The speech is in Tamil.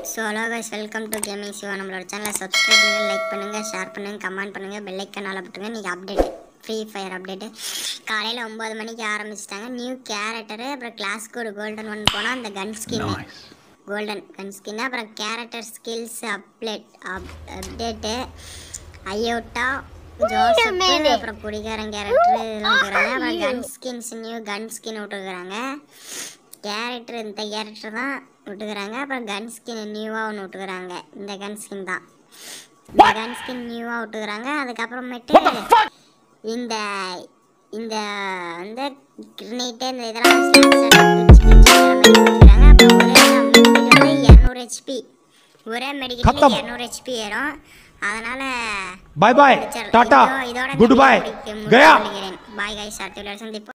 So hello guys welcome to gaming Siva நம்மளோட சேனலை சப்ஸ்கிரைப் பண்ணுங்கள் லைக் பண்ணுங்கள் ஷேர் பண்ணுங்கள் கமெண்ட் பண்ணுங்கள் பெல் ஐக்கன் போட்டுருங்க நீங்கள் அப்டேட் ஃப்ரீ ஃபயர் அப்டேட்டு காலையில் ஒம்பது மணிக்கு ஆரம்பிச்சிட்டாங்க நியூ கேரக்டரு அப்புறம் கிளாஸ்க்கு ஒரு கோல்டன் ஒன் போனால் அந்த gun skin golden gun skin அப்புறம் character skills update up update Iota Joseph அப்புறம் குடிகாரன் கேரக்டர் இதெல்லாம் விட்டுருக்காங்க அப்புறம் gun skins new gun skin விட்டுருக்குறாங்க கேரக்டர் இந்த கேரக்டர் தான் விட்டுக்கிறாங்க அப்புறம் கன் ஸ்கின் நியூவாக ஒன்று விட்டுக்கிறாங்க இந்த கன் ஸ்கின் தான் இந்த கன் ஸ்கின் நியூவாக விட்டுக்கிறாங்க அதுக்கப்புறமேட்டு இந்த இந்த வந்து கிரினேட்டு இந்த இதெல்லாம் விட்டுக்கிறாங்க அப்புறம் ஒரே இரநூறு ஹெச்பி ஒரே மெடிக்கல் खत्म। இரநூறு ஹெச்பி ஏறும் அதனால bye bye tata good bye गया பாய் கைஸ் அடுத்த வீடியோவில் சந்திப்போம்